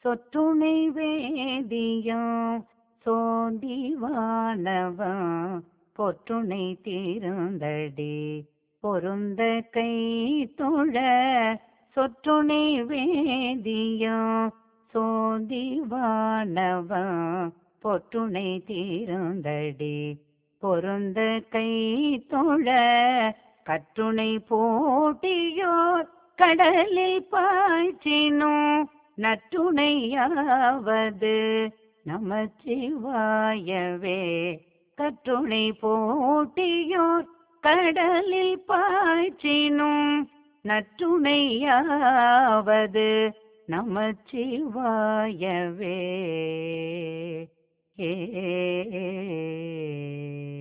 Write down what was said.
சொற்றுணை வேதியம் சோதிவானவன் பொற்றுணை தீருந்தடி பொருந்த கை தொழ சொற்றுணை வேதியம் சோதிவானவன் பொற்றுணை தீருந்தடி பொருந்த கை தொழ கற்றுணை போட்டியோர் கடலில் பாய்ச்சினும் நற்றுணையாவது நமச்சிவாயவே கற்றுணை போட்டியோர் கடலில் பாய்ச்சினும் நற்றுணையாவது நமச்சிவாயவே ஏ